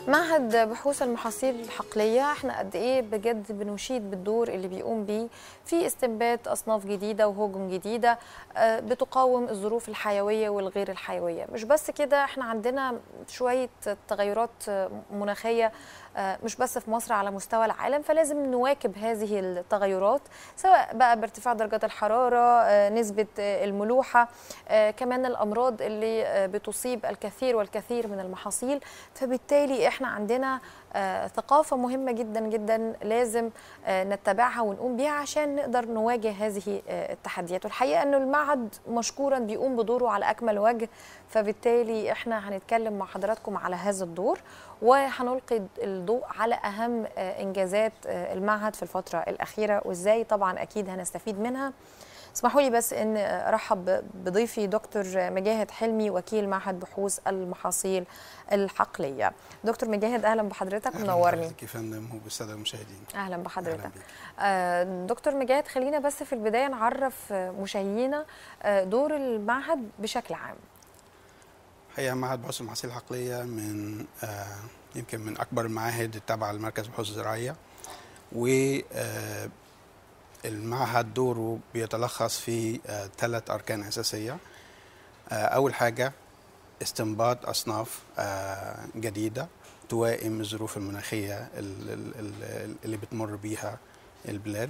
معهد بحوث المحاصيل الحقلية احنا قد ايه بجد بنشيد بالدور اللي بيقوم بيه في استنبات اصناف جديدة وهجم جديدة آه، بتقاوم الظروف الحيوية والغير الحيوية مش بس كده احنا عندنا شوية تغيرات آه، مناخية آه، مش بس في مصر على مستوى العالم فلازم نواكب هذه التغيرات سواء بقى بارتفاع درجات الحرارة آه، نسبة آه، الملوحة آه، كمان الأمراض اللي آه، بتصيب الكثير والكثير من المحاصيل فبالتالي احنا عندنا آه، ثقافة مهمة جدا جدا لازم آه، نتبعها ونقوم بيها عشان نقدر نواجه هذه آه، التحديات والحقيقة أنه المعهد مشكورا بيقوم بدوره على أكمل وجه فبالتالي احنا هنتكلم مع حضراتكم على هذا الدور وهنلقي الضوء على أهم آه، إنجازات آه، المعهد في الفترة الأخيرة وإزاي طبعا أكيد هنستفيد منها اسمحوا لي بس ان ارحب بضيفي دكتور مجاهد حلمي وكيل معهد بحوث المحاصيل الحقليه دكتور مجاهد اهلا بحضرتك منورني كيف فندم وبالساده المشاهدين اهلا بحضرتك أهلاً بيك. آه، دكتور مجاهد خلينا بس في البدايه نعرف آه، مشاهدينا آه، دور المعهد بشكل عام هي معهد بحوث المحاصيل الحقليه من آه يمكن من اكبر المعاهد التابعه لمركز البحوث الزراعيه و آه المعهد دوره بيتلخص في آه ثلاث اركان اساسيه آه اول حاجه استنباط اصناف آه جديده توائم الظروف المناخيه ال- ال- ال- اللي بتمر بيها البلاد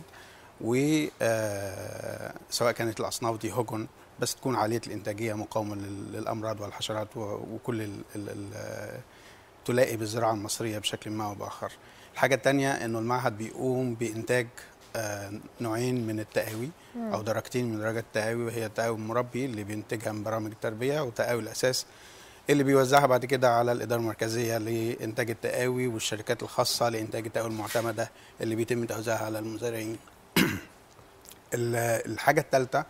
وسواء كانت الاصناف دي هجن بس تكون عاليه الانتاجيه مقاومه لل- للامراض والحشرات و- وكل ال ال ال تلائي بالزراعه المصريه بشكل ما او باخر. الحاجه الثانيه انه المعهد بيقوم بانتاج آه، نوعين من التقاوي او درجتين من درجات التقاوي وهي التقاوي المربي اللي بينتجها من برامج التربيه وتقاوي الاساس اللي بيوزعها بعد كده على الاداره المركزيه لانتاج التقاوي والشركات الخاصه لانتاج التقاوي المعتمده اللي بيتم توزيعها على المزارعين. ال- الحاجه الثالثه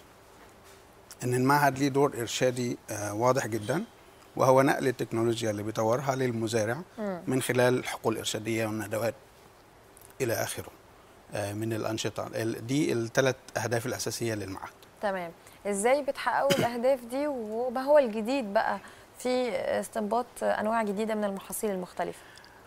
ان المعهد ليه دور ارشادي آه، واضح جدا وهو نقل التكنولوجيا اللي بيطورها للمزارع من خلال الحقول الارشاديه والندوات الى اخره آه، من الانشطه ال- دي الثلاث اهداف الاساسيه للمعهد تمام ازاي بتحققوا الاهداف دي وما هو الجديد بقى في استنباط انواع جديده من المحاصيل المختلفه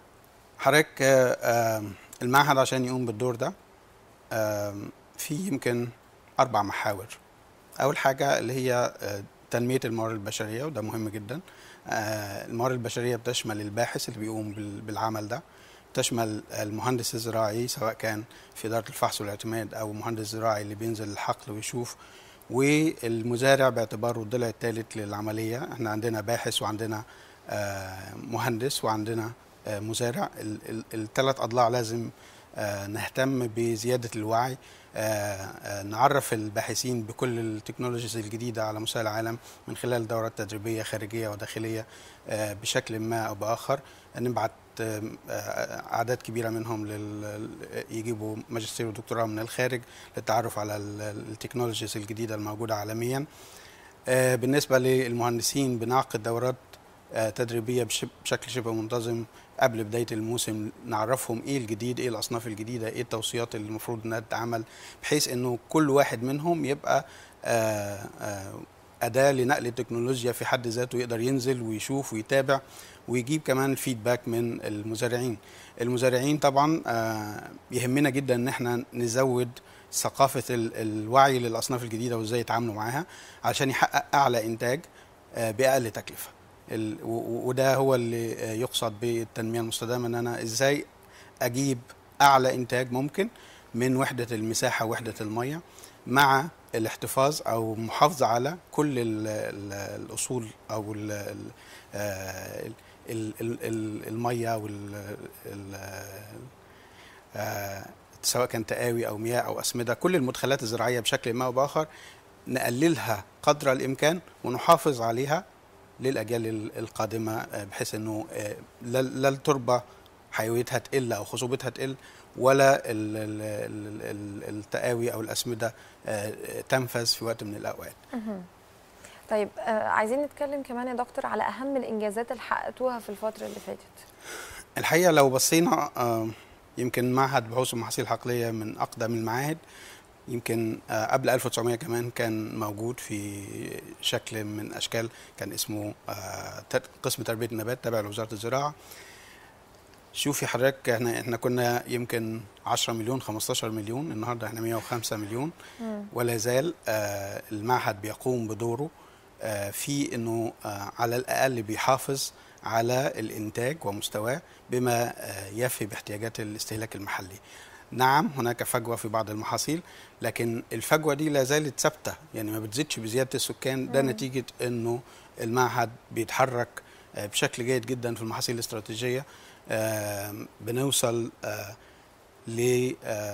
حضرتك آه، آه، المعهد عشان يقوم بالدور ده آه، في يمكن اربع محاور اول حاجه اللي هي آه، تنميه الموارد البشريه وده مهم جدا آه، الموارد البشريه بتشمل الباحث اللي بيقوم بال- بالعمل ده تشمل المهندس الزراعي سواء كان في اداره الفحص والاعتماد او مهندس زراعي اللي بينزل الحقل ويشوف والمزارع باعتباره الضلع الثالث للعمليه احنا عندنا باحث وعندنا آه، مهندس وعندنا آه، مزارع الثلاث اضلاع لازم آه، نهتم بزياده الوعي آه، آه، نعرف الباحثين بكل التكنولوجيز الجديده على مستوى العالم من خلال دورات تدريبيه خارجيه وداخليه آه، بشكل ما او باخر نبعت آه، آه، اعداد كبيره منهم لل... يجيبوا ماجستير ودكتوراه من الخارج للتعرف على ال- التكنولوجيز الجديده الموجوده عالميا آه، بالنسبه للمهندسين بنعقد دورات آه، تدريبيه بش- بشكل شبه منتظم قبل بدايه الموسم نعرفهم ايه الجديد ايه الاصناف الجديده ايه التوصيات اللي المفروض انها تتعمل بحيث انه كل واحد منهم يبقى آه، آه، اداه لنقل التكنولوجيا في حد ذاته يقدر ينزل ويشوف ويتابع ويجيب كمان فيدباك من المزارعين المزارعين طبعا آه، يهمنا جدا ان احنا نزود ثقافه ال- الوعي للاصناف الجديده وازاي يتعاملوا معاها عشان يحقق اعلى انتاج آه، باقل تكلفه ال- و- و- وده هو اللي آه، يقصد بالتنميه المستدامه ان انا ازاي اجيب اعلى انتاج ممكن من وحده المساحه وحده الميه مع الاحتفاظ او محافظه على كل ال ال الاصول او ال ال آه، ال- ال- ال- الميه وال ال- آه، سواء كان تقاوي او مياه او اسمده كل المدخلات الزراعيه بشكل ما او باخر نقللها قدر الامكان ونحافظ عليها للاجيال ال- القادمه آه، بحيث انه آه، لا لا التربه حيويتها تقل او خصوبتها تقل ولا ال- ال- ال- ال- التقاوي او الاسمده آه، تنفذ في وقت من الاوقات طيب آه عايزين نتكلم كمان يا دكتور على اهم الانجازات اللي حققتوها في الفتره اللي فاتت الحقيقه لو بصينا آه، يمكن معهد بحوث المحاصيل الحقليه من اقدم المعاهد يمكن آه، قبل 1900 كمان كان موجود في شكل من اشكال كان اسمه آه، تر- قسم تربيه النبات تابع لوزاره الزراعه شوفي حضرتك احنا احنا كنا يمكن 10 مليون 15 مليون النهارده احنا 105 مليون ولا زال آه المعهد بيقوم بدوره آه في انه آه على الاقل بيحافظ على الانتاج ومستواه بما آه يفي باحتياجات الاستهلاك المحلي. نعم هناك فجوه في بعض المحاصيل لكن الفجوه دي لا زالت ثابته يعني ما بتزيدش بزياده السكان ده نتيجه انه المعهد بيتحرك آه بشكل جيد جدا في المحاصيل الاستراتيجيه آه بنوصل آه ل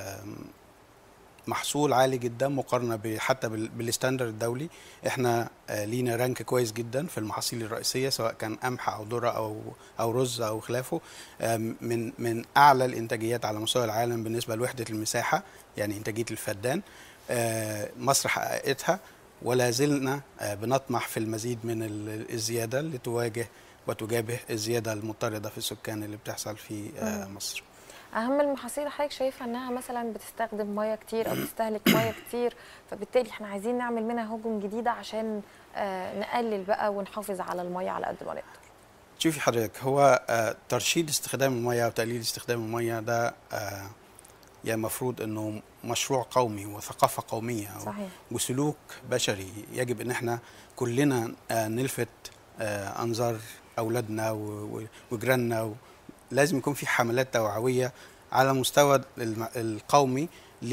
محصول عالي جدا مقارنه حتى بالستاندرد الدولي احنا لينا رانك كويس جدا في المحاصيل الرئيسيه سواء كان قمح او ذره او او رز او خلافه من من اعلى الانتاجيات على مستوى العالم بالنسبه لوحده المساحه يعني انتاجيه الفدان مصر حققتها ولا زلنا بنطمح في المزيد من الزياده لتواجه وتجابه الزياده المضطرده في السكان اللي بتحصل في مصر. اهم المحاصيل حضرتك شايفه انها مثلا بتستخدم ميه كتير او بتستهلك ميه كتير فبالتالي احنا عايزين نعمل منها هجوم جديده عشان آه نقلل بقى ونحافظ على الميه على قد ما نقدر شوفي حضرتك هو آه ترشيد استخدام الميه وتقليل استخدام الميه ده آه يعني المفروض انه مشروع قومي وثقافه قوميه صحيح. وسلوك بشري يجب ان احنا كلنا آه نلفت آه انظار اولادنا وجيراننا لازم يكون في حملات توعويه على مستوى القومي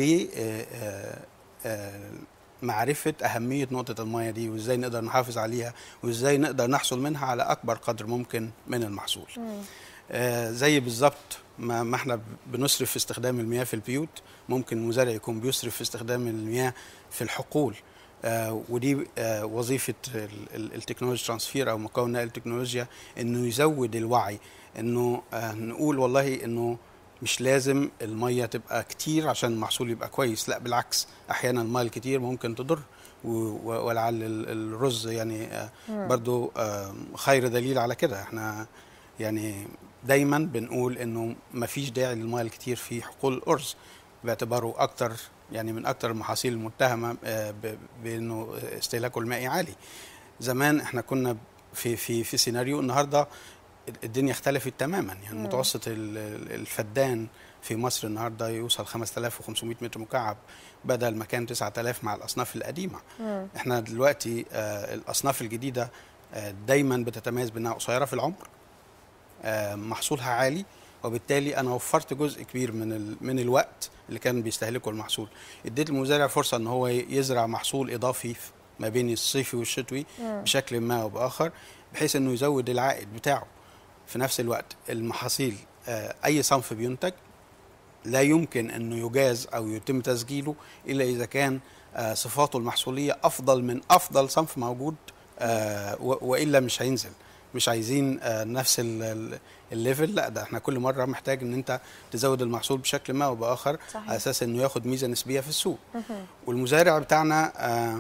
لمعرفه اهميه نقطه المياه دي وازاي نقدر نحافظ عليها وازاي نقدر نحصل منها على اكبر قدر ممكن من المحصول آه زي بالظبط ما, ما احنا بنصرف في استخدام المياه في البيوت ممكن المزارع يكون بيصرف في استخدام المياه في الحقول آه ودي آه وظيفه التكنولوجي ترانسفير او مكون نقل التكنولوجيا انه يزود الوعي انه آه نقول والله انه مش لازم الميه تبقى كتير عشان المحصول يبقى كويس لا بالعكس احيانا الميه الكتير ممكن تضر ولعل الرز يعني آه برضو آه خير دليل على كده احنا يعني دايما بنقول انه ما فيش داعي للميه الكتير في حقول الارز باعتباره اكتر يعني من اكتر المحاصيل المتهمه آه بانه استهلاكه المائي عالي زمان احنا كنا في في في سيناريو النهارده الدنيا اختلفت تماما يعني مم. متوسط الفدان في مصر النهارده يوصل 5500 متر مكعب بدل ما كان 9000 مع الاصناف القديمه مم. احنا دلوقتي آه الاصناف الجديده آه دايما بتتميز بانها قصيره في العمر آه محصولها عالي وبالتالي انا وفرت جزء كبير من ال... من الوقت اللي كان بيستهلكه المحصول اديت المزارع فرصه ان هو يزرع محصول اضافي ما بين الصيفي والشتوي مم. بشكل ما او باخر بحيث انه يزود العائد بتاعه في نفس الوقت المحاصيل اي صنف بينتج لا يمكن انه يجاز او يتم تسجيله الا اذا كان صفاته المحصوليه افضل من افضل صنف موجود والا مش هينزل مش عايزين نفس الليفل لا ده احنا كل مره محتاج ان انت تزود المحصول بشكل ما او باخر صحيح. على اساس انه ياخد ميزه نسبيه في السوق والمزارع بتاعنا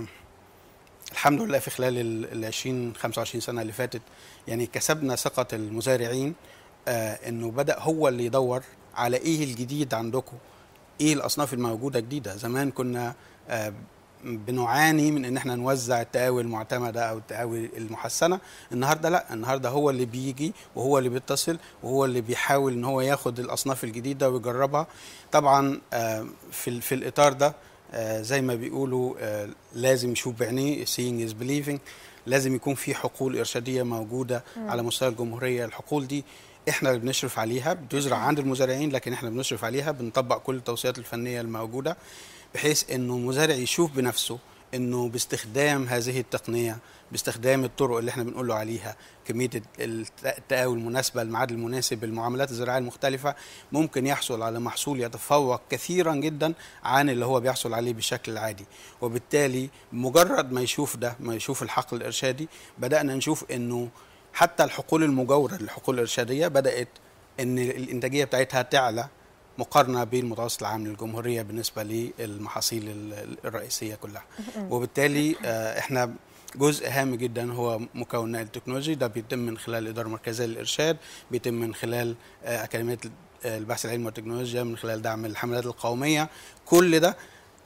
الحمد لله في خلال ال 20 25 سنه اللي فاتت يعني كسبنا ثقه المزارعين آه انه بدا هو اللي يدور على ايه الجديد عندكم ايه الاصناف الموجوده جديده زمان كنا آه بنعاني من ان احنا نوزع التقاوي المعتمده او التقاوي المحسنه النهارده لا النهارده هو اللي بيجي وهو اللي بيتصل وهو اللي بيحاول ان هو ياخد الاصناف الجديده ويجربها طبعا آه في في الاطار ده آه زي ما بيقولوا آه لازم يشوف بعينيه seeing is believing لازم يكون في حقول ارشاديه موجوده م. على مستوى الجمهوريه الحقول دي احنا اللي بنشرف عليها بتزرع عند المزارعين لكن احنا بنشرف عليها بنطبق كل التوصيات الفنيه الموجوده بحيث انه المزارع يشوف بنفسه انه باستخدام هذه التقنيه باستخدام الطرق اللي احنا بنقول له عليها كميه التقاوي المناسبه الميعاد المناسب المعاملات الزراعيه المختلفه ممكن يحصل على محصول يتفوق كثيرا جدا عن اللي هو بيحصل عليه بالشكل العادي وبالتالي مجرد ما يشوف ده ما يشوف الحقل الارشادي بدانا نشوف انه حتى الحقول المجاوره للحقول الارشاديه بدات ان الانتاجيه بتاعتها تعلى مقارنه بالمتوسط العام للجمهوريه بالنسبه للمحاصيل الرئيسيه كلها وبالتالي احنا جزء هام جدا هو مكون نقل التكنولوجي ده بيتم من خلال الاداره المركزيه للارشاد بيتم من خلال اكاديميه البحث العلمي والتكنولوجيا من خلال دعم الحملات القوميه كل ده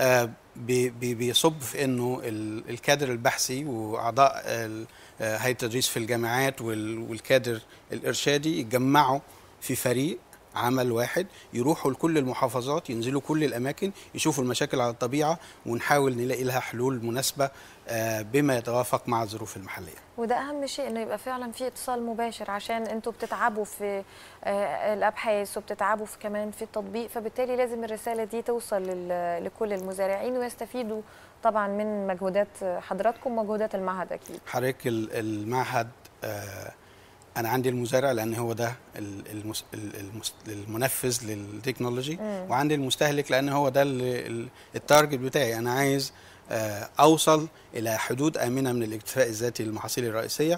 بيصب في انه الكادر البحثي واعضاء هيئه التدريس في الجامعات والكادر الارشادي يتجمعوا في فريق عمل واحد يروحوا لكل المحافظات ينزلوا كل الاماكن يشوفوا المشاكل على الطبيعه ونحاول نلاقي لها حلول مناسبه آه، بما يتوافق مع الظروف المحليه وده اهم شيء انه يبقى فعلا في اتصال مباشر عشان انتوا بتتعبوا في آه، الابحاث وبتتعبوا في كمان في التطبيق فبالتالي لازم الرساله دي توصل لل- لكل المزارعين ويستفيدوا طبعا من مجهودات حضراتكم ومجهودات المعهد اكيد حضرتك ال- المعهد آه، انا عندي المزارع لان هو ده ال- المس- ال- المس- المنفذ للتكنولوجي مم. وعندي المستهلك لان هو ده ال- ال- التارجت بتاعي انا عايز آه، اوصل الى حدود امنه من الاكتفاء الذاتي للمحاصيل الرئيسيه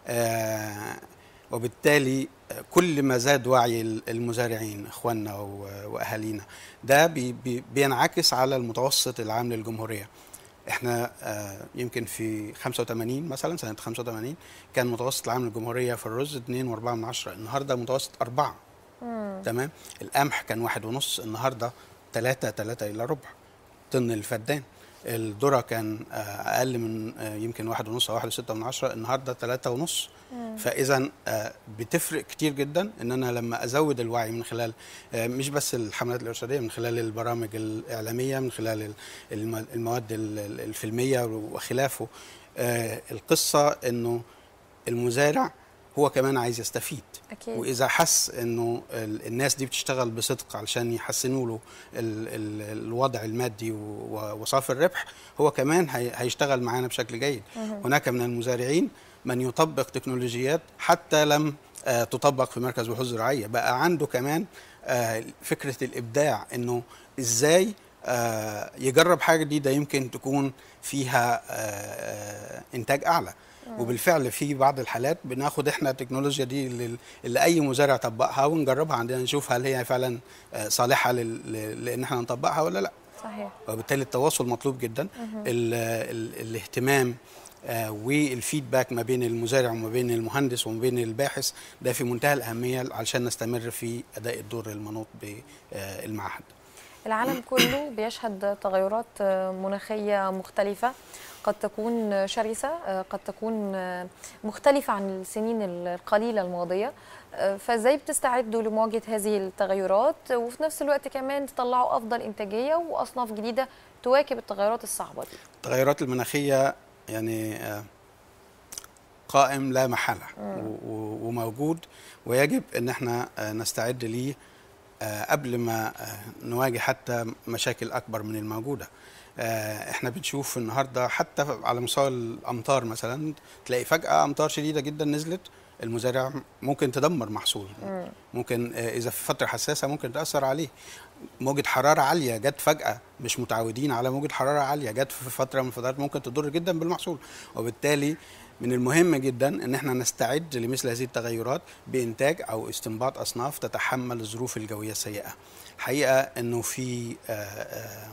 آه، وبالتالي آه، كل ما زاد وعي ال- المزارعين اخواننا و- واهالينا ده بي بي بينعكس على المتوسط العام للجمهوريه احنا آه، يمكن في 85 مثلا سنه 85 كان متوسط العام للجمهوريه في الرز 2.4 من عشرة النهارده متوسط 4 مم. تمام القمح كان واحد ونص النهارده 3 3 الا ربع طن الفدان الذره كان آه، اقل من آه، يمكن واحد ونص او واحد وستة من عشرة النهارده ثلاثة ونص فاذا آه، بتفرق كتير جدا ان انا لما ازود الوعي من خلال آه، مش بس الحملات الارشاديه من خلال البرامج الاعلاميه من خلال ال- الم- المواد ال- ال- الفيلميه وخلافه آه، القصه انه المزارع هو كمان عايز يستفيد اكيد واذا حس انه ال- الناس دي بتشتغل بصدق علشان يحسنوا له ال ال الوضع المادي و- وصافي الربح هو كمان هي هيشتغل معانا بشكل جيد مهم. هناك من المزارعين من يطبق تكنولوجيات حتى لم آه، تطبق في مركز بحوث زراعيه بقى عنده كمان آه، فكره الابداع انه ازاي آه، يجرب حاجه جديده يمكن تكون فيها آه، انتاج اعلى وبالفعل في بعض الحالات بناخد احنا التكنولوجيا دي لل- اللي اي مزارع طبقها ونجربها عندنا نشوف هل هي فعلا آه، صالحه لل- ل- لان احنا نطبقها ولا لا صحيح وبالتالي التواصل مطلوب جدا ال ال الاهتمام آه، والفيدباك ما بين المزارع وما بين المهندس وما بين الباحث ده في منتهى الأهمية علشان نستمر في أداء الدور المنوط بالمعهد العالم كله بيشهد تغيرات مناخية مختلفة قد تكون شرسة قد تكون مختلفة عن السنين القليلة الماضية فازاي بتستعدوا لمواجهة هذه التغيرات وفي نفس الوقت كمان تطلعوا أفضل إنتاجية وأصناف جديدة تواكب التغيرات الصعبة دي التغيرات المناخية يعني آه، قائم لا محالة و- و- وموجود ويجب ان احنا آه، نستعد ليه آه، قبل ما آه، نواجه حتى مشاكل اكبر من الموجوده آه، احنا بنشوف النهارده حتى على مستوى الامطار مثلا تلاقي فجاه امطار شديده جدا نزلت المزارع ممكن تدمر محصول ممكن آه، اذا في فتره حساسه ممكن تاثر عليه موجة حرارة عالية جت فجأة مش متعودين على موجة حرارة عالية جت في فترة من الفترات ممكن تضر جدا بالمحصول وبالتالي من المهم جدا ان احنا نستعد لمثل هذه التغيرات بانتاج او استنباط اصناف تتحمل الظروف الجويه السيئه. الحقيقه انه في آه، آه،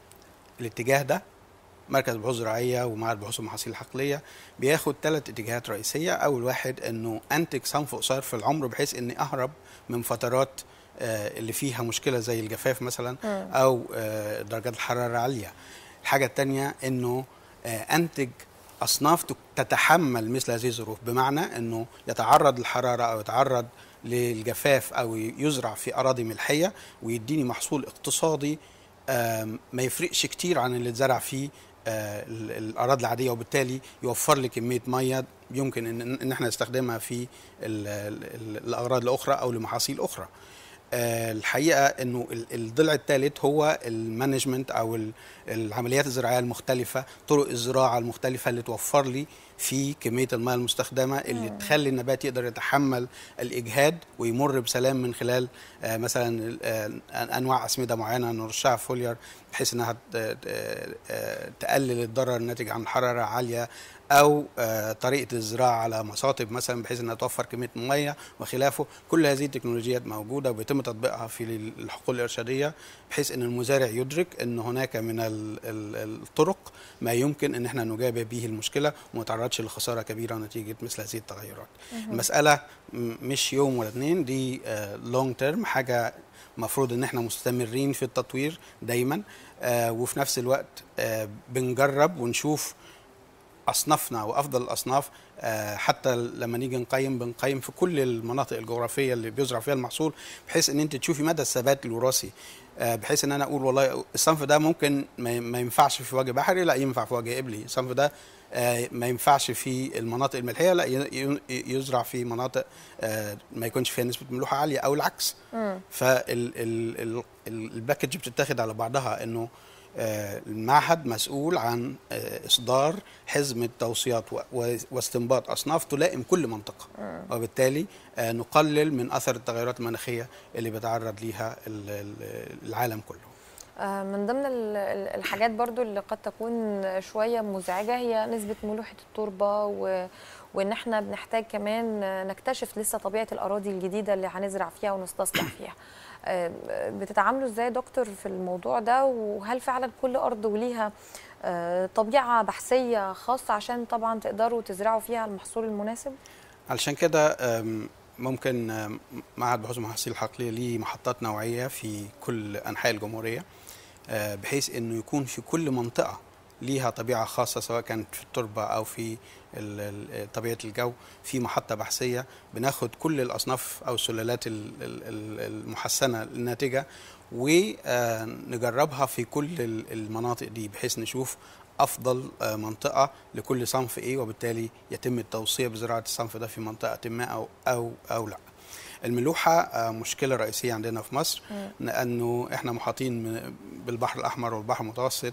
الاتجاه ده مركز بحوث زراعيه ومعهد بحوث المحاصيل الحقليه بياخد ثلاث اتجاهات رئيسيه، اول واحد انه انتج صنف قصير في العمر بحيث اني اهرب من فترات آه، اللي فيها مشكله زي الجفاف مثلا مم. او آه، درجات الحراره العاليه. الحاجه الثانيه انه آه، انتج اصناف تك- تتحمل مثل هذه الظروف بمعنى انه يتعرض للحراره او يتعرض للجفاف او يزرع في اراضي ملحيه ويديني محصول اقتصادي آم، ما يفرقش كتير عن اللي اتزرع فيه آه، ال- الاراضي العاديه وبالتالي يوفر لي كميه ميه يمكن ان ان احنا نستخدمها في ال- ال- ال- الاغراض الاخرى او لمحاصيل اخرى آه، الحقيقه انه ال- الضلع الثالث هو المانجمنت او ال- العمليات الزراعيه المختلفه طرق الزراعه المختلفه اللي توفر لي في كميه المياه المستخدمه اللي تخلي النبات يقدر يتحمل الاجهاد ويمر بسلام من خلال آه، مثلا آه، انواع اسمده معينه نرشها فوليار بحيث انها ت- ت- آه، تقلل الضرر الناتج عن حراره عاليه او آه، طريقه الزراعه على مصاطب مثلا بحيث انها توفر كميه ميه وخلافه كل هذه التكنولوجيات موجوده وبيتم تطبيقها في الحقول الارشاديه بحيث ان المزارع يدرك ان هناك من ال- ال- الطرق ما يمكن ان احنا نجابه به المشكله وما نتعرضش لخساره كبيره نتيجه مثل هذه التغيرات المساله م- مش يوم ولا اتنين دي لونج تيرم حاجه مفروض ان احنا مستمرين في التطوير دايما آه، وفي نفس الوقت آه، بنجرب ونشوف اصنافنا وافضل الاصناف آه، حتى لما نيجي نقيم بنقيم في كل المناطق الجغرافيه اللي بيزرع فيها المحصول بحيث ان انت تشوفي مدى الثبات الوراثي آه، بحيث ان انا اقول والله الصنف ده ممكن ما ما ينفعش في وجه بحري لا ينفع في وجه قبلي الصنف ده آه، ما ينفعش في المناطق الملحيه لا ي- ي- يزرع في مناطق آه، ما يكونش فيها نسبه ملوحه عاليه او العكس فالباكج بتتاخد على بعضها انه آه، المعهد مسؤول عن آه، اصدار حزمه توصيات و- و- واستنباط اصناف تلائم كل منطقه وبالتالي آه، نقلل من اثر التغيرات المناخيه اللي بيتعرض ليها ال- ال- العالم كله آه، من ضمن ال- ال- الحاجات برضو اللي قد تكون شوية مزعجة هي نسبة ملوحة التربة و... وإن احنا بنحتاج كمان نكتشف لسه طبيعة الأراضي الجديدة اللي هنزرع فيها ونستصلح فيها آه، بتتعاملوا ازاي يا دكتور في الموضوع ده وهل فعلا كل أرض وليها آه، طبيعة بحثية خاصة عشان طبعا تقدروا تزرعوا فيها المحصول المناسب؟ علشان كده آم، ممكن آم، معهد بحوث المحاصيل الحقليه ليه محطات نوعيه في كل انحاء الجمهوريه آه، بحيث انه يكون في كل منطقه ليها طبيعه خاصه سواء كانت في التربه او في ال- ال- طبيعه الجو في محطه بحثيه بناخد كل الاصناف او السلالات ال- ال- ال- المحسنه الناتجه ونجربها في كل ال- المناطق دي بحيث نشوف افضل آه، منطقه لكل صنف ايه وبالتالي يتم التوصيه بزراعه الصنف ده في منطقه ما او او او لا الملوحه آه، مشكله رئيسيه عندنا في مصر لانه احنا محاطين من- بالبحر الاحمر والبحر المتوسط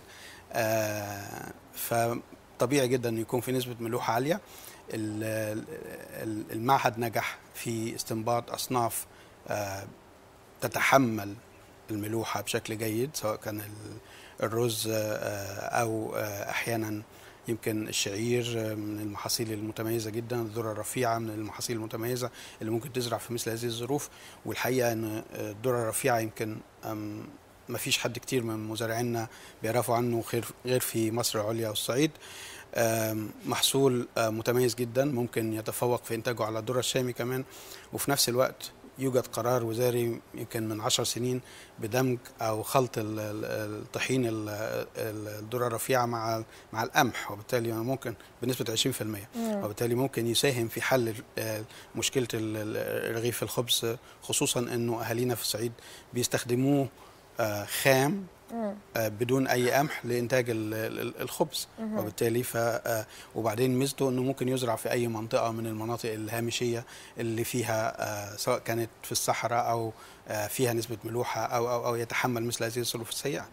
آه، فطبيعي جدا انه يكون في نسبه ملوحه عاليه ال- ال- المعهد نجح في استنباط اصناف آه، تتحمل الملوحه بشكل جيد سواء كان ال- الرز آه، او آه، احيانا يمكن الشعير آه، من المحاصيل المتميزه جدا الذره الرفيعه من المحاصيل المتميزه اللي ممكن تزرع في مثل هذه الظروف والحقيقه ان آه، الذره الرفيعه يمكن أم، ما فيش حد كتير من مزارعينا بيعرفوا عنه غير غير في مصر العليا والصعيد آم، محصول آه، متميز جدا ممكن يتفوق في انتاجه على الذره الشامي كمان وفي نفس الوقت يوجد قرار وزاري يمكن من عشر سنين بدمج او خلط ال- ال- الطحين ال- ال- الذره الرفيعه مع مع القمح وبالتالي ممكن بنسبه 20% وبالتالي ممكن يساهم في حل ال- آه، مشكله ال- ال- رغيف الخبز خصوصا انه اهالينا في الصعيد بيستخدموه آه، خام آه، بدون اي قمح لانتاج ال- ال- الخبز وبالتالي ف آه، وبعدين ميزته انه ممكن يزرع في اي منطقه من المناطق الهامشيه اللي فيها آه، سواء كانت في الصحراء او آه، فيها نسبه ملوحه او او او يتحمل مثل هذه الظروف السيئه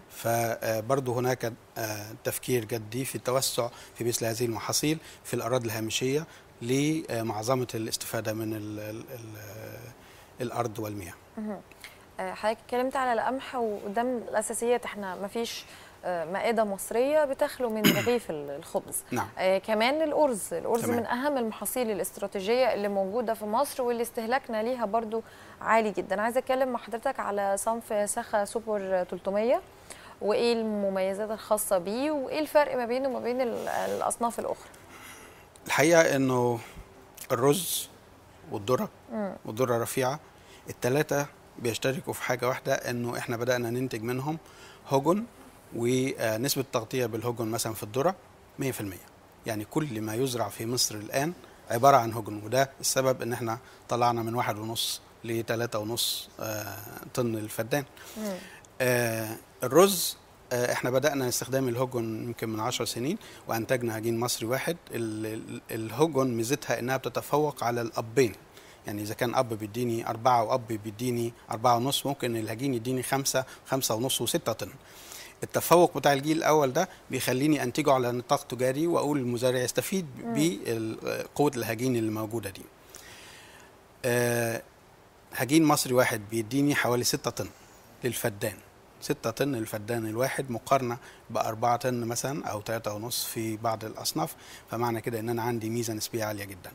فبرضه هناك آه، تفكير جدي في التوسع في مثل هذه المحاصيل في الاراضي الهامشيه لمعظمه الاستفاده من ال ال ال الارض والمياه آه، حضرتك اتكلمت على القمح وده من الاساسيات احنا ما فيش مائده مصريه بتخلو من رغيف ال- الخبز نعم آه، كمان الارز الارز تمام. من اهم المحاصيل الاستراتيجيه اللي موجوده في مصر واللي استهلاكنا ليها برضو عالي جدا عايزه اتكلم مع حضرتك على صنف سخا سوبر 300 وايه المميزات الخاصه بيه وايه الفرق ما بينه وما بين ال- الاصناف الاخرى الحقيقه انه الرز والذره والذره الرفيعه الثلاثه بيشتركوا في حاجه واحده انه احنا بدانا ننتج منهم هجن ونسبه التغطيه بالهجن مثلا في الذره 100% يعني كل ما يزرع في مصر الان عباره عن هجن وده السبب ان احنا طلعنا من واحد ونص لثلاثة ونص آه، طن الفدان آه، الرز آه، احنا بدأنا استخدام الهجن يمكن من عشر سنين وانتجنا هجين مصري واحد ال- ال- الهجن ميزتها انها بتتفوق على الابين يعني اذا كان اب بيديني أربعة واب بيديني أربعة ونص ممكن الهجين يديني خمسة خمسة ونص وستة طن التفوق بتاع الجيل الاول ده بيخليني انتجه على نطاق تجاري واقول المزارع يستفيد بقوه الهجين اللي موجوده دي آه، هجين مصري واحد بيديني حوالي 6 طن للفدان 6 طن الفدان الواحد مقارنه بأربعة طن مثلا او 3 ونص في بعض الاصناف فمعنى كده ان انا عندي ميزه نسبيه عاليه جدا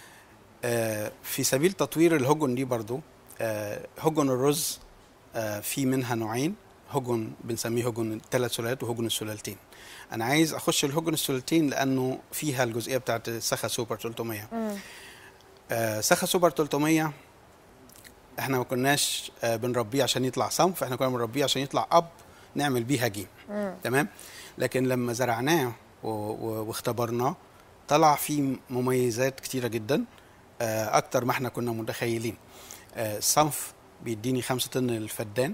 آه، في سبيل تطوير الهجن دي برضو آه، هجن الرز آه، في منها نوعين هجن بنسميه هجن ثلاث سلالات وهجن السلالتين انا عايز اخش الهجن السلالتين لانه فيها الجزئيه بتاعت السخا سوبر 300 آه، سخا سوبر 300 احنا ما كناش آه، بنربيه عشان يطلع صنف احنا كنا بنربيه عشان يطلع اب نعمل بيه هجين تمام لكن لما زرعناه و- و- واختبرناه طلع فيه مميزات كتيره جدا آه، اكتر ما احنا كنا متخيلين آه، الصنف بيديني خمسة طن الفدان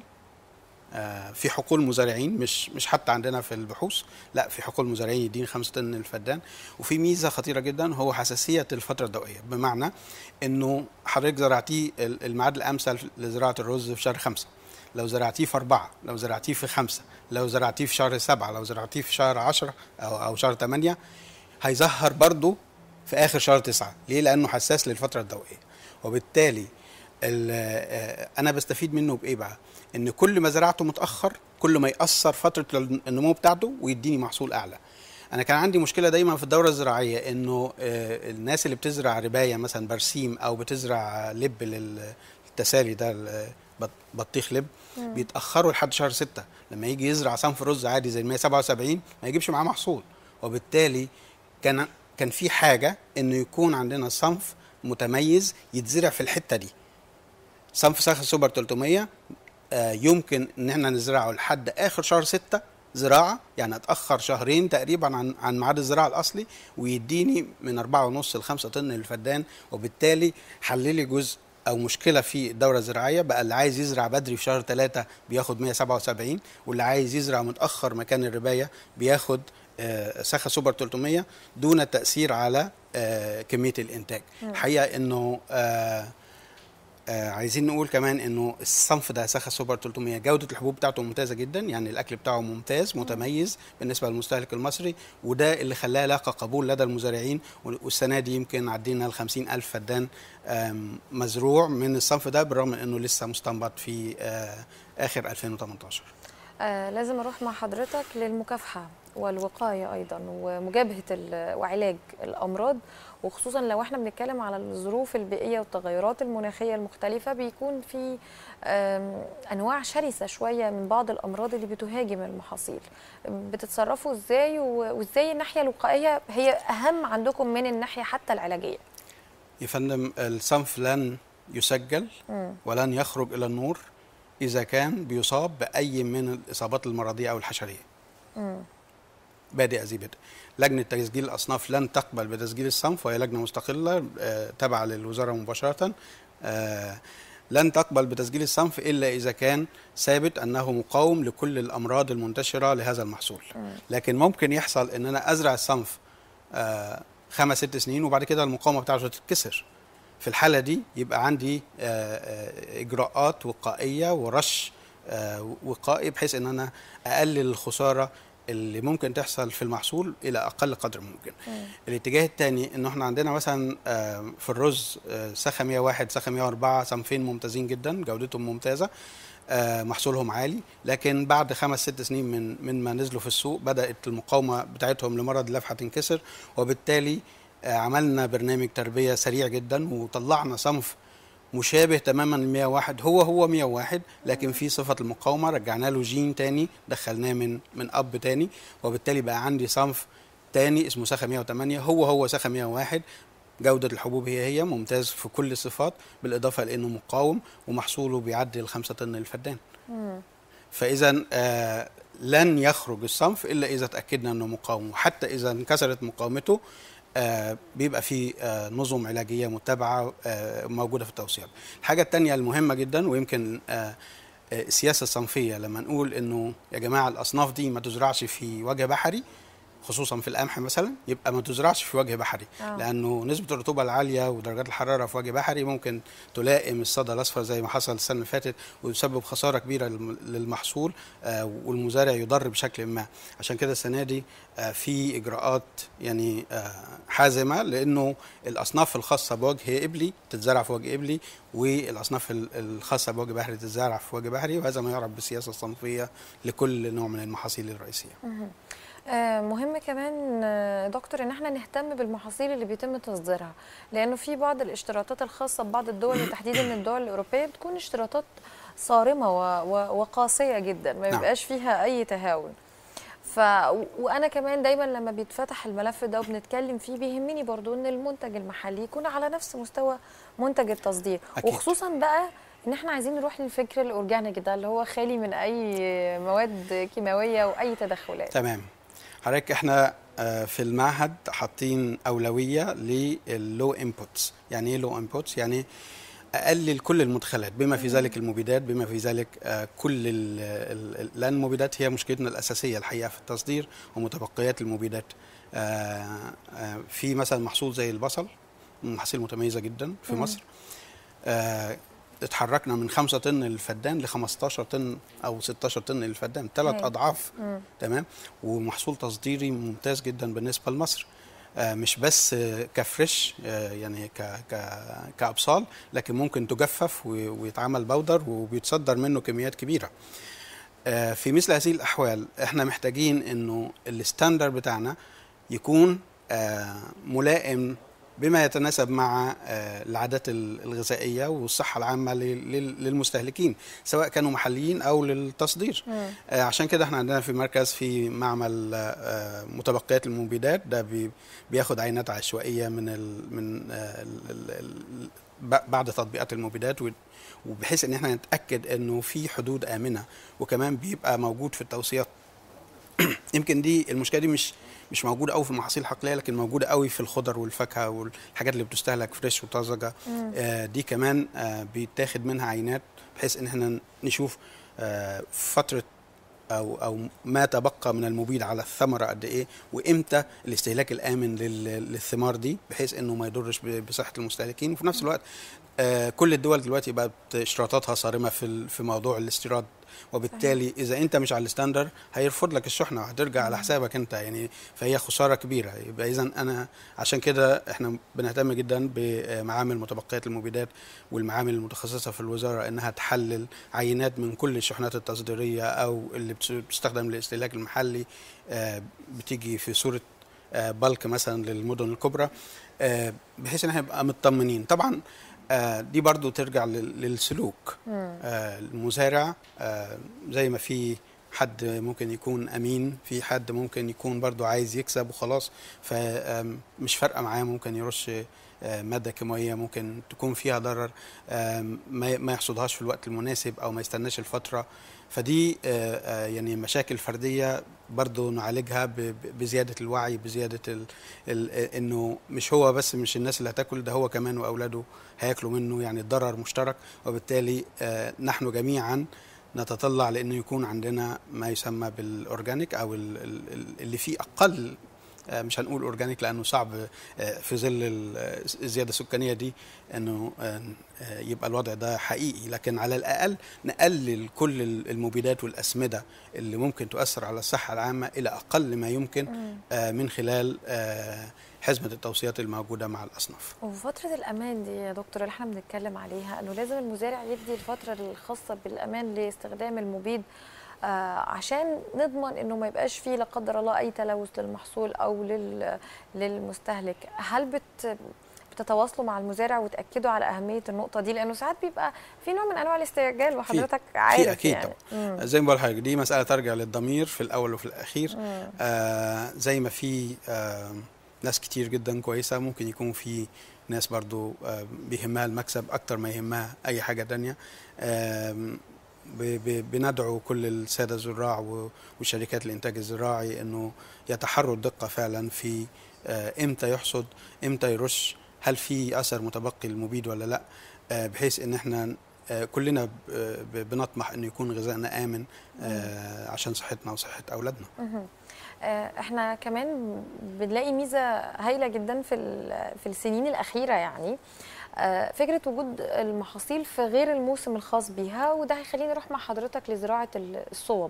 آه، في حقول مزارعين مش مش حتى عندنا في البحوث لا في حقول مزارعين يديني خمسة طن الفدان وفي ميزه خطيره جدا هو حساسيه الفتره الضوئيه بمعنى انه حضرتك زرعتيه ال- الميعاد الامثل لزراعه الرز في شهر خمسة لو زرعتيه في أربعة لو زرعتيه في خمسة لو زرعتيه في شهر سبعة لو زرعتيه في شهر عشرة أو, أو شهر تمانية هيظهر برضو في آخر شهر تسعة ليه؟ لأنه حساس للفترة الضوئية وبالتالي ال- آه، أنا بستفيد منه بإيه بقى؟ إن كل ما زرعته متأخر كل ما يأثر فترة النمو بتاعته ويديني محصول أعلى انا كان عندي مشكله دايما في الدوره الزراعيه انه آه، الناس اللي بتزرع ربايه مثلا برسيم او بتزرع لب للتسالي ده ال- بط- بطيخ لب بيتاخروا لحد شهر ستة لما يجي يزرع صنف رز عادي زي ال 177 ما يجيبش معاه محصول وبالتالي كان كان في حاجه انه يكون عندنا صنف متميز يتزرع في الحته دي صنف ساخن سوبر 300 آه، يمكن ان احنا نزرعه لحد اخر شهر ستة زراعة يعني اتأخر شهرين تقريبا عن عن ميعاد الزراعة الأصلي ويديني من أربعة ونص لخمسة طن للفدان وبالتالي حللي جزء أو مشكلة في الدورة الزراعية بقى اللي عايز يزرع بدري في شهر ثلاثة بياخد 177 واللي عايز يزرع متأخر مكان الرباية بياخد آه، ساخة سوبر 300 دون التأثير على آه، كمية الإنتاج الحقيقة إنه آه، آه عايزين نقول كمان انه الصنف ده ساخا سوبر 300 جوده الحبوب بتاعته ممتازه جدا يعني الاكل بتاعه ممتاز متميز بالنسبه للمستهلك المصري وده اللي خلاه لاقى قبول لدى المزارعين والسنه دي يمكن عدينا ال 50 الف فدان آم، مزروع من الصنف ده بالرغم من انه لسه مستنبط في آه اخر 2018 آه لازم اروح مع حضرتك للمكافحه والوقايه ايضا ومجابهه ال- وعلاج الامراض وخصوصا لو احنا بنتكلم على الظروف البيئيه والتغيرات المناخيه المختلفه بيكون في آم، انواع شرسه شويه من بعض الامراض اللي بتهاجم المحاصيل بتتصرفوا ازاي و- وازاي الناحيه الوقائيه هي اهم عندكم من الناحيه حتى العلاجيه يا فندم الصنف لن يسجل مم. ولن يخرج الى النور اذا كان بيصاب باي من الاصابات المرضيه او الحشريه مم. بادئ ذي بدء لجنه تسجيل الاصناف لن تقبل بتسجيل الصنف وهي لجنه مستقله آه، تابعه للوزاره مباشره آه، لن تقبل بتسجيل الصنف الا اذا كان ثابت انه مقاوم لكل الامراض المنتشره لهذا المحصول لكن ممكن يحصل ان انا ازرع الصنف آه، خمس ست سنين وبعد كده المقاومه بتاعته تتكسر في الحاله دي يبقى عندي آه، آه، اجراءات وقائيه ورش آه، وقائي بحيث ان انا اقلل الخساره اللي ممكن تحصل في المحصول الى اقل قدر ممكن. الاتجاه الثاني انه احنا عندنا مثلا آه، في الرز آه، سخا 101 سخا 104 صنفين ممتازين جدا جودتهم ممتازه آه، محصولهم عالي لكن بعد خمس ست سنين من من ما نزلوا في السوق بدات المقاومه بتاعتهم لمرض اللفحه تنكسر وبالتالي آه، عملنا برنامج تربيه سريع جدا وطلعنا صنف مشابه تماما ل 101 هو هو 101 لكن في صفه المقاومه رجعنا له جين تاني دخلناه من من اب تاني وبالتالي بقى عندي صنف تاني اسمه سخا 108 هو هو سخا 101 جودة الحبوب هي هي ممتاز في كل الصفات بالإضافة لأنه مقاوم ومحصوله بيعدي الخمسة طن الفدان فإذا آه لن يخرج الصنف إلا إذا تأكدنا أنه مقاوم وحتى إذا انكسرت مقاومته آه بيبقى في آه نظم علاجية متبعة آه موجودة في التوصيات الحاجة التانية المهمة جدا ويمكن آه آه، السياسة الصنفية لما نقول انه يا جماعة الأصناف دي ما تزرعش في وجه بحري خصوصا في القمح مثلا يبقى ما تزرعش في وجه بحري آه. لانه نسبه الرطوبه العاليه ودرجات الحراره في وجه بحري ممكن تلائم الصدى الاصفر زي ما حصل السنه اللي فاتت ويسبب خساره كبيره للم- للمحصول آه، والمزارع يضر بشكل ما عشان كده السنه دي آه، في اجراءات يعني آه، حازمه لانه الاصناف الخاصه بوجه ابلي تتزرع في وجه ابلي والاصناف ال- الخاصه بوجه بحري تتزرع في وجه بحري وهذا ما يعرف بالسياسه الصنفيه لكل نوع من المحاصيل الرئيسيه آه، مهم كمان آه، دكتور ان احنا نهتم بالمحاصيل اللي بيتم تصديرها لانه في بعض الاشتراطات الخاصه ببعض الدول وتحديدا الدول الاوروبيه بتكون اشتراطات صارمه و... و... وقاسيه جدا ما نعم. بيبقاش فيها اي تهاون ف و- وانا كمان دايما لما بيتفتح الملف ده وبنتكلم فيه بيهمني برضو ان المنتج المحلي يكون على نفس مستوى منتج التصدير أكيد. وخصوصا بقى ان احنا عايزين نروح للفكر الاورجانيك ده اللي هو خالي من اي مواد كيماويه واي تدخلات تمام حضرتك احنا آه، في المعهد حاطين اولويه لللو انبوتس يعني ايه لو انبوتس يعني اقلل كل المدخلات بما في ذلك المبيدات بما في ذلك آه، كل ال- ال- ال- لان المبيدات هي مشكلتنا الاساسيه الحقيقه في التصدير ومتبقيات المبيدات آه، آه، في مثلا محصول زي البصل محاصيل متميزه جدا في مم. مصر آه، اتحركنا من 5 طن للفدان ل 15 طن او 16 طن للفدان ثلاث هاي. اضعاف مم. تمام ومحصول تصديري ممتاز جدا بالنسبه لمصر آه، مش بس آه، كفريش آه، يعني ك ك كابصال لكن ممكن تجفف و- ويتعمل بودر وبيتصدر منه كميات كبيره آه، في مثل هذه الاحوال احنا محتاجين انه الستاندر بتاعنا يكون آه، ملائم بما يتناسب مع آه، العادات ال- الغذائيه والصحه العامه لل- لل- للمستهلكين سواء كانوا محليين او للتصدير مم. آه، عشان كده احنا عندنا في مركز في معمل آه، متبقيات المبيدات ده بي- بياخد عينات عشوائيه من ال من آه، ال- ال- ال- ب- بعد تطبيقات المبيدات و- وبحيث ان احنا نتاكد انه في حدود امنه وكمان بيبقى موجود في التوصيات يمكن دي المشكله دي مش مش موجوده قوي في المحاصيل الحقليه لكن موجوده قوي في الخضر والفاكهه والحاجات اللي بتستهلك فريش وطازجه مم. آه، دي كمان آه، بيتاخد منها عينات بحيث ان احنا نشوف آه، فتره او او ما تبقى من المبيد على الثمره قد ايه وامتى الاستهلاك الامن لل- للثمار دي بحيث انه ما يضرش ب- بصحه المستهلكين وفي نفس الوقت آه، كل الدول دلوقتي بقت اشتراطاتها صارمه في ال- في موضوع الاستيراد وبالتالي اذا انت مش على الستاندر هيرفض لك الشحنه وهترجع على حسابك انت يعني فهي خساره كبيره يبقى اذا انا عشان كده احنا بنهتم جدا بمعامل متبقيات المبيدات والمعامل المتخصصه في الوزاره انها تحلل عينات من كل الشحنات التصديريه او اللي بتس- بتستخدم للاستهلاك المحلي آه، بتيجي في صوره آه، بالك مثلا للمدن الكبرى آه، بحيث ان احنا نبقى مطمنين طبعا آه، دي برضو ترجع لل- للسلوك مم. آه، المزارع آه، زي ما في حد ممكن يكون امين في حد ممكن يكون برضو عايز يكسب وخلاص فمش فارقه معاه ممكن يرش آه، ماده كيماويه ممكن تكون فيها ضرر آم، ما ما يحصدهاش في الوقت المناسب او ما يستناش الفتره فدي آه، آه، يعني مشاكل فرديه برضو نعالجها ب- ب- بزياده الوعي بزياده ال ال انه مش هو بس مش الناس اللي هتاكل ده هو كمان واولاده هياكلوا منه يعني الضرر مشترك وبالتالي آه، نحن جميعا نتطلع لانه يكون عندنا ما يسمى بالاورجانيك او ال- ال- ال- اللي فيه اقل آه، مش هنقول اورجانيك لانه صعب آه، في ظل ال- الزياده السكانيه دي انه آه، آه، يبقى الوضع ده حقيقي لكن على الاقل نقلل كل ال- المبيدات والاسمده اللي ممكن تؤثر على الصحه العامه الى اقل ما يمكن مم. آه، من خلال آه، حزمه التوصيات الموجوده مع الاصناف وفترة الأمان دي يا دكتور اللي احنا بنتكلم عليها إنه لازم المزارع يدي الفترة الخاصة بالأمان لاستخدام المبيد آه عشان نضمن إنه ما يبقاش فيه لا قدر الله أي تلوث للمحصول أو لل للمستهلك هل بت بتتواصلوا مع المزارع وتأكدوا على أهمية النقطة دي لأنه ساعات بيبقى في نوع من أنواع الاستعجال وحضرتك عارف أكيد يعني. مم. زي ما بقول لحضرتك دي مساله ترجع للضمير في الاول وفي الاخير مم. آه زي ما في آه ناس كتير جدا كويسة ممكن يكون في ناس برضو آه بيهمها المكسب أكتر ما يهمها أي حاجة تانية آم، ب- ب- بندعو كل السادة الزراع و- وشركات الإنتاج الزراعي أنه يتحروا الدقة فعلا في آه إمتى يحصد إمتى يرش هل في أثر متبقي المبيد ولا لا آه بحيث أن احنا آه كلنا ب- ب- بنطمح أنه يكون غذائنا آمن آه عشان صحتنا وصحة أولادنا مهم. آه، احنا كمان بنلاقي ميزه هايله جدا في ال- في السنين الاخيره يعني آه، فكره وجود المحاصيل في غير الموسم الخاص بيها وده هيخليني اروح مع حضرتك لزراعه ال- الصوب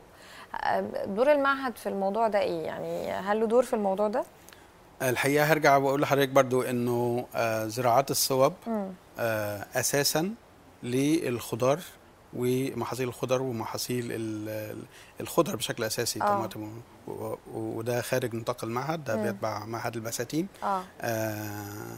آه، دور المعهد في الموضوع ده ايه يعني هل له دور في الموضوع ده الحقيقه هرجع واقول لحضرتك برضو انه آه، زراعات الصوب مم. آه، اساسا للخضار ومحاصيل الخضر ومحاصيل ال- ال- الخضر بشكل اساسي آه. طماطم و- و- وده خارج نطاق المعهد ده مم. بيتبع معهد البساتين اه آه،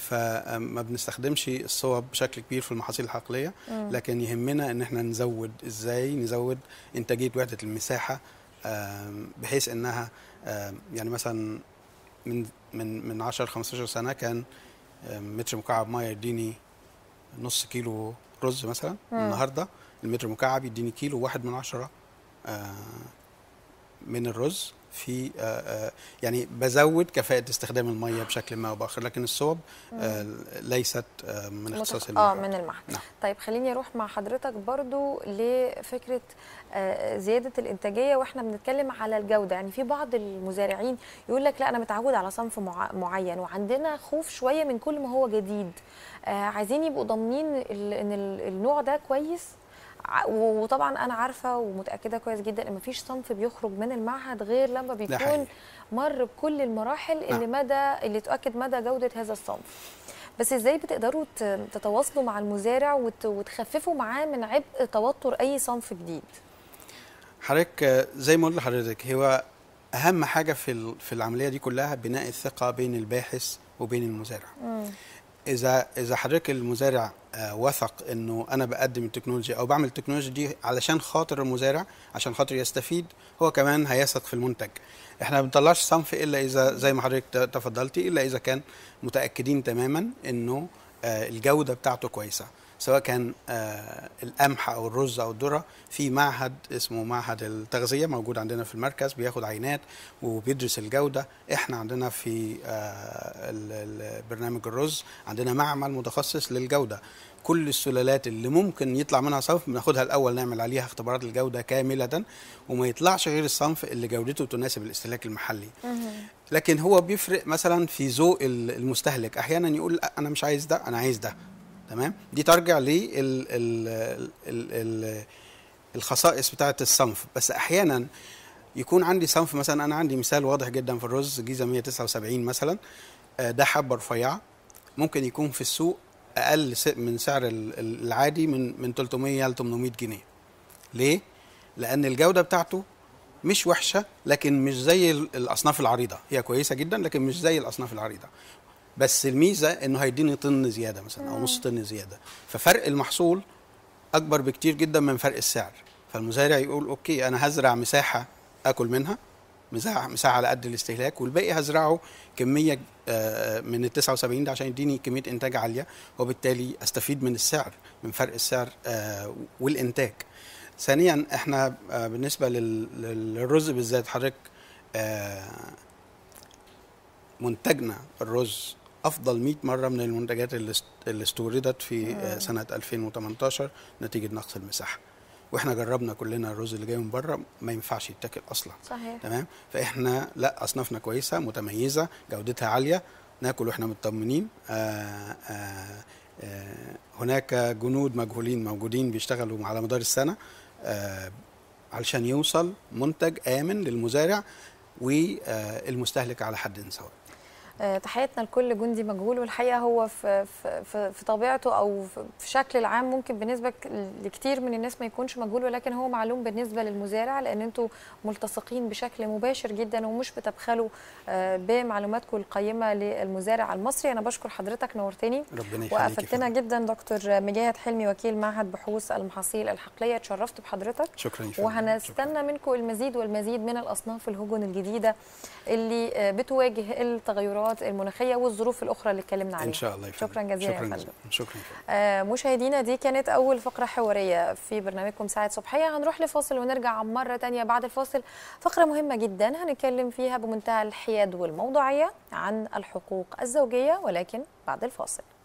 فما بنستخدمش الصوب بشكل كبير في المحاصيل الحقليه مم. لكن يهمنا ان احنا نزود ازاي نزود انتاجيه وحده المساحه آم، بحيث انها آم، يعني مثلا من من من 10 15 سنه كان آم، متر مكعب ميه يديني نص كيلو رز مثلا مم. النهارده المتر مكعب يديني كيلو واحد من عشرة آه، من الرز في آه، آه، يعني بزود كفاءة استخدام المية بشكل ما او باخر لكن الصوب آه، ليست آه، من اختصاص متخ- اه المعهد. من المعهد نعم. طيب خليني اروح مع حضرتك برضو لفكره آه، زياده الانتاجيه واحنا بنتكلم على الجوده يعني في بعض المزارعين يقول لك لا انا متعود على صنف مع- معين وعندنا خوف شويه من كل ما هو جديد آه، عايزين يبقوا ضامنين ال- ان ال- النوع ده كويس ع- و- وطبعا انا عارفه ومتاكده كويس جدا ان مفيش صنف بيخرج من المعهد غير لما بيكون حقيقي. مر بكل المراحل اللي مدى اللي تؤكد مدى جوده هذا الصنف بس ازاي بتقدروا ت- تتواصلوا مع المزارع وت- وتخففوا معاه من عبء توتر اي صنف جديد حضرتك آه، زي ما قلت لحضرتك هو اهم حاجه في ال- في العمليه دي كلها بناء الثقه بين الباحث وبين المزارع اذا اذا حضرتك المزارع آه، وثق انه انا بقدم التكنولوجيا او بعمل التكنولوجيا دي علشان خاطر المزارع عشان خاطر يستفيد هو كمان هيثق في المنتج احنا ما بنطلعش صنف الا اذا زي ما حضرتك ت- تفضلتي الا اذا كان متاكدين تماما انه آه، الجوده بتاعته كويسه سواء كان آه، القمح او الرز او الذره في معهد اسمه معهد التغذيه موجود عندنا في المركز بياخد عينات وبيدرس الجوده احنا عندنا في آه، ال- ال- برنامج الرز عندنا معمل متخصص للجوده كل السلالات اللي ممكن يطلع منها صنف بناخدها الاول نعمل عليها اختبارات الجوده كامله وما يطلعش غير الصنف اللي جودته تناسب الاستهلاك المحلي لكن هو بيفرق مثلا في ذوق ال- المستهلك احيانا يقول لا انا مش عايز ده انا عايز ده تمام دي ترجع لل ال ال ال الخصائص بتاعه الصنف بس احيانا يكون عندي صنف مثلا انا عندي مثال واضح جدا في الرز جيزه 179 مثلا آه، ده حبه رفيعه ممكن يكون في السوق اقل س- من سعر ال- ال- العادي من من 300 ل 800 جنيه ليه لان الجوده بتاعته مش وحشه لكن مش زي ال- الاصناف العريضه هي كويسه جدا لكن مش زي الاصناف العريضه بس الميزه انه هيديني طن زياده مثلا او نص طن زياده ففرق المحصول اكبر بكتير جدا من فرق السعر فالمزارع يقول اوكي انا هزرع مساحه اكل منها مساحه مساحه على قد الاستهلاك والباقي هزرعه كميه آه، من ال 79 ده عشان يديني كميه انتاج عاليه وبالتالي استفيد من السعر من فرق السعر آه، والانتاج ثانيا احنا آه، بالنسبه لل- لل- للرز بالذات حضرتك آه، منتجنا الرز افضل 100 مره من المنتجات اللي است- اللي استوردت في آه، سنه 2018 نتيجه نقص المساحه واحنا جربنا كلنا الرز اللي جاي من بره ما ينفعش يتاكل اصلا صحيح تمام فاحنا لا اصنافنا كويسه متميزه جودتها عاليه ناكل واحنا مطمنين آه آه آه هناك جنود مجهولين موجودين بيشتغلوا على مدار السنه آه علشان يوصل منتج امن للمزارع والمستهلك على حد سواء آه، تحياتنا لكل جندي مجهول والحقيقه هو في في في, في طبيعته او في في شكل العام ممكن بالنسبه ك- لكتير من الناس ما يكونش مجهول ولكن هو معلوم بالنسبه للمزارع لان انتوا ملتصقين بشكل مباشر جدا ومش بتبخلوا آه، بمعلوماتكم القيمه للمزارع المصري انا بشكر حضرتك نورتني ربنا يخليك وافدتنا جدا دكتور مجاهد حلمي وكيل معهد بحوث المحاصيل الحقليه اتشرفت بحضرتك شكرا يا فندم. شكراً. وهنستنى منكم المزيد والمزيد من الاصناف الهجن الجديده اللي آه، بتواجه التغيرات المناخيه والظروف الاخرى اللي اتكلمنا عليها ان شاء الله يا فندم. شكرا جزيلا يا شكرا فندم جزيلا شكرا يا فندم. آه، مشاهدينا دي كانت اول فقره حواريه في برنامجكم ساعه صبحيه هنروح لفاصل ونرجع مره تانية بعد الفاصل فقره مهمه جدا هنتكلم فيها بمنتهى الحياد والموضوعيه عن الحقوق الزوجيه ولكن بعد الفاصل